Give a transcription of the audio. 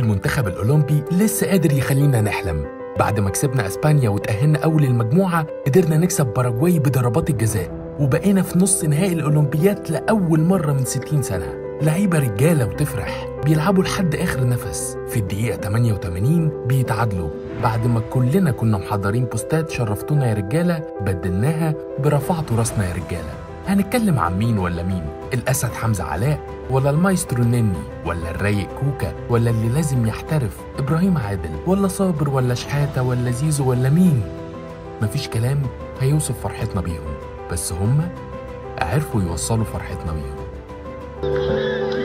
المنتخب الأولمبي لسه قادر يخلينا نحلم بعد ما كسبنا أسبانيا وتأهلنا أول المجموعة قدرنا نكسب باراجواي بضربات الجزاء وبقينا في نص نهائي الأولمبيات لأول مرة من 60 سنة لعيبة رجالة وتفرح بيلعبوا لحد آخر نفس في الدقيقة 88 بيتعادلوا بعد ما كلنا كنا محضرين بوستات شرفتونا يا رجالة بدلناها برفعتوا راسنا يا رجالة هنتكلم عن مين ولا مين الأسد حمزة علاء ولا المايسترو النني ولا الرايق كوكا ولا اللي لازم يحترف إبراهيم عادل ولا صابر ولا شحاتة ولا زيزو ولا مين مفيش كلام هيوصف فرحتنا بيهم بس هما عرفوا يوصلوا فرحتنا بيهم